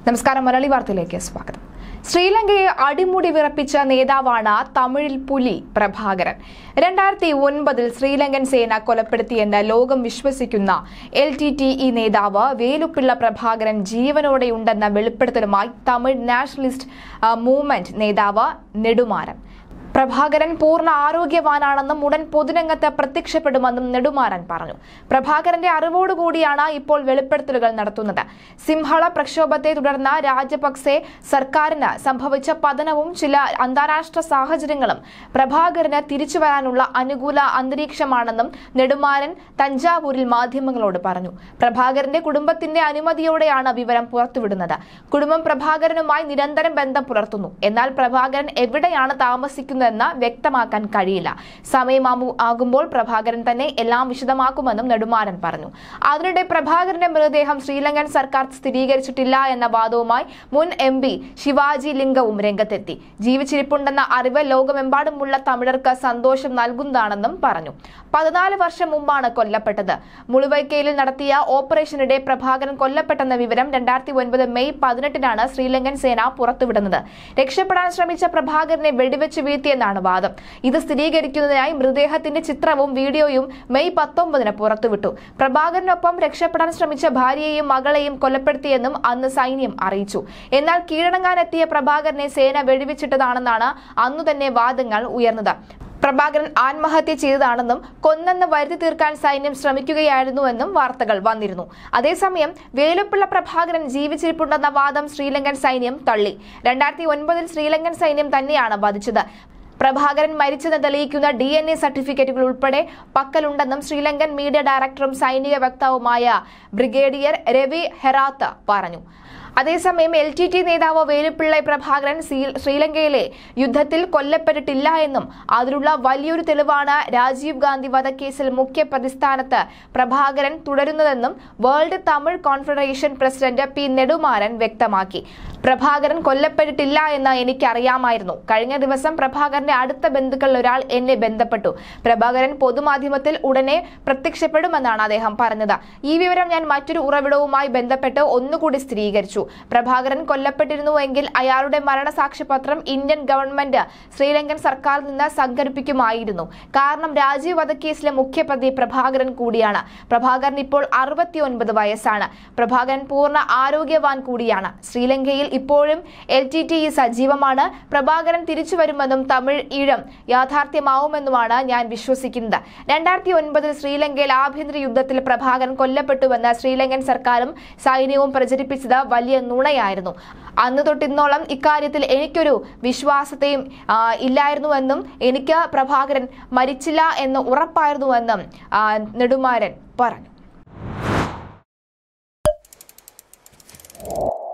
നമസ്കാരം മലയാളി വാർത്തയിലേക്ക് സ്വാഗതം ശ്രീലങ്കയെ അടിമുടി വിറപ്പിച്ച നേതാവാണ് തമിഴിൽ പുലി പ്രഭാകരൻ രണ്ടായിരത്തി ഒൻപതിൽ ശ്രീലങ്കൻ സേന കൊലപ്പെടുത്തിയെന്ന് ലോകം വിശ്വസിക്കുന്ന എൽ ടി ടി ഇ നേതാവ് വേലുപ്പിള്ള പ്രഭാകരൻ ജീവനോടെയുണ്ടെന്ന വെളിപ്പെടുത്തലുമായി തമിഴ് നാഷണലിസ്റ്റ് ആ, മൂവ്മെന്റ് നേതാവ് നെടുമാരൻ പ്രഭാകരൻ പൂർണ്ണ ആരോഗ്യവാനാണെന്നും ഉടൻ പൊതുരംഗത്ത് പ്രത്യക്ഷപ്പെടുമെന്നും നെടുമാറൻ പറഞ്ഞു പ്രഭാകരന്റെ അറിവോടുകൂടിയാണ് ഇപ്പോൾ വെളിപ്പെടുത്തലുകൾ നടത്തുന്നത് സിംഹള പ്രക്ഷോഭത്തെ തുടർന്ന് രാജപക്സെ സർക്കാരിന് സംഭവിച്ച പതനവും ചില അന്താരാഷ്ട്ര സാഹചര്യങ്ങളും പ്രഭാകരന് തിരിച്ചു വരാനുള്ള അനുകൂല അന്തരീക്ഷമാണെന്നും നെടുമാരൻ തഞ്ചാവൂരിൽ മാധ്യമങ്ങളോട് പറഞ്ഞു പ്രഭാകരന്റെ കുടുംബത്തിന്റെ അനുമതിയോടെയാണ് വിവരം പുറത്തുവിടുന്നത് കുടുംബം പ്രഭാകരനുമായി നിരന്തരം ബന്ധം പുലർത്തുന്നു എന്നാൽ പ്രഭാകരൻ എവിടെയാണ് താമസിക്കുന്നതെന്ന് വ്യക്തമാക്കാൻ കഴിയില്ല സമയമാമു ആകുമ്പോൾ പ്രഭാകരൻ തന്നെ എല്ലാം വിശദമാക്കുമെന്നും നെടുമാരൻ പറഞ്ഞു അതിനിടെ പ്രഭാകരന്റെ മൃതദേഹം ശ്രീലങ്കൻ സർക്കാർ സ്ഥിരീകരിച്ചിട്ടില്ല എന്ന വാദവുമായി മുൻ എം പി ശിവാജി ലിംഗവും രംഗത്തെത്തി ജീവിച്ചിരിപ്പുണ്ടെന്ന അറിവ് ലോകമെമ്പാടുമുള്ള തമിഴർക്ക് സന്തോഷം നൽകുന്നതാണെന്നും പറഞ്ഞു പതിനാല് വർഷം മുമ്പാണ് കൊല്ലപ്പെട്ടത് മുളുവൈക്കയിൽ നടത്തിയ ഓപ്പറേഷനിടെ പ്രഭാകരൻ കൊല്ലപ്പെട്ടെന്ന വിവരം രണ്ടായിരത്തി ഒൻപത് മെയ് പതിനെട്ടിനാണ് ശ്രീലങ്കൻ സേന പുറത്തുവിടുന്നത് രക്ഷപ്പെടാൻ ശ്രമിച്ച പ്രഭാകരനെ വെടിവെച്ച് വീഴ്ത്തിയെന്നാണ് വാദം ഇത് സ്ഥിരീകരിക്കുന്നതിനായി മൃതദേഹത്തിന്റെ ചിത്രവും വീഡിയോയും മെയ് പത്തൊമ്പതിന് പുറത്തുവിട്ടു പ്രഭാകരനൊപ്പം രക്ഷപ്പെടാൻ ശ്രമിച്ച ഭാര്യയെയും മകളെയും കൊലപ്പെടുത്തിയെന്നും അന്ന് സൈന്യം അറിയിച്ചു എന്നാൽ കീഴടങ്ങാനെത്തിയ പ്രഭാകരനെ സേന വെടിവെച്ചിട്ടതാണെന്നാണ് അന്നു തന്നെ വാദങ്ങൾ ഉയർന്നത് പ്രഭാകരൻ ആത്മഹത്യ ചെയ്തതാണെന്നും കൊന്നെന്ന് വരുത്തി തീർക്കാൻ സൈന്യം ശ്രമിക്കുകയായിരുന്നുവെന്നും വാർത്തകൾ വന്നിരുന്നു അതേസമയം വേലുപ്പിള്ള പ്രഭാകരൻ ജീവിച്ചിരിപ്പുണ്ടെന്ന വാദം ശ്രീലങ്കൻ സൈന്യം തള്ളി രണ്ടായിരത്തി ഒൻപതിൽ ശ്രീലങ്കൻ സൈന്യം തന്നെയാണ് വധിച്ചത് പ്രഭാകരൻ മരിച്ചെന്ന് തെളിയിക്കുന്ന ഡി എൻ എ സർട്ടിഫിക്കറ്റുകൾ ഉൾപ്പെടെ പക്കലുണ്ടെന്നും ശ്രീലങ്കൻ മീഡിയ ഡയറക്ടറും സൈനിക വക്താവുമായ ബ്രിഗേഡിയർ രവി ഹെറാത്ത് പറഞ്ഞു അതേസമയം എൽ ടി ടി നേതാവ് വേലുപ്പിള്ളை പ്രഭാകരൻ ശ്രീ- ശ്രീലങ്കയിലെ യുദ്ധത്തിൽ കൊല്ലപ്പെട്ടിട്ടില്ല എന്നും അതിനുള്ള വലിയൊരു തെളിവാണ് രാജീവ് ഗാന്ധി വധക്കേസിൽ മുഖ്യ പ്രതിസ്ഥാനത്ത് പ്രഭാകരൻ തുടരുന്നതെന്നും World Tamil Confederation president P Nedumaran വ്യക്തമാക്കി പ്രഭാകരൻ കൊല്ലപ്പെട്ടിട്ടില്ല എന്ന് എനിക്കറിയാമായിരുന്നു കഴിഞ്ഞ ദിവസം പ്രഭാകരന്റെ അടുത്ത ബന്ധുക്കളിൽ ഒരാൾ എന്നെ ബന്ധപ്പെട്ടു പ്രഭാകരൻ പൊതുമാധ്യമത്തിൽ ഉടനെ പ്രത്യക്ഷപ്പെടുമെന്നാണ് അദ്ദേഹം പറഞ്ഞത് ഈ വിവരം ഞാൻ മറ്റൊരു ഉറവിടവുമായി ബന്ധപ്പെട്ട് ഒന്നുകൂടി സ്ഥിരീകരിച്ചു പ്രഭാകരൻ കൊല്ലപ്പെട്ടിരുന്നുവെങ്കിൽ അയാളുടെ മരണസാക്ഷ്യപത്രം ഇന്ത്യൻ ഗവൺമെന്റ് ശ്രീലങ്കൻ സർക്കാരിൽ നിന്ന് സംഘടിപ്പിക്കുമായിരുന്നു കാരണം രാജീവ് വധക്കേസിലെ മുഖ്യപ്രതി പ്രഭാകരൻ കൂടിയാണ് പ്രഭാകരൻ ഇപ്പോൾ അറുപത്തിയൊൻപത് വയസ്സാണ് പ്രഭാകരൻ പൂർണ്ണ ആരോഗ്യവാൻ കൂടിയാണ് ശ്രീലങ്കയിൽ ഇപ്പോഴും എൽ ടി ടി ഇ സജീവമാണ് പ്രഭാകരൻ തിരിച്ചു വരുമെന്നും തമിഴ് ഈഴം യാഥാർത്ഥ്യമാവുമെന്നുമാണ് ഞാൻ വിശ്വസിക്കുന്നത് രണ്ടായിരത്തി ഒൻപതിൽ ശ്രീലങ്കയിൽ ആഭ്യന്തര യുദ്ധത്തിൽ പ്രഭാകരൻ കൊല്ലപ്പെട്ടുവെന്ന് ശ്രീലങ്കൻ സർക്കാരും സൈന്യവും പ്രചരിപ്പിച്ചത് വലിയ നുണയായിരുന്നു അന്ന് തൊട്ടിന്നോളം ഇക്കാര്യത്തിൽ എനിക്കൊരു വിശ്വാസത്തെയും ആ, ഇല്ലായിരുന്നുവെന്നും എനിക്ക് പ്രഭാകരൻ മരിച്ചില്ല എന്ന് ഉറപ്പായിരുന്നുവെന്നും ആ, നെടുമാരൻ പറഞ്ഞു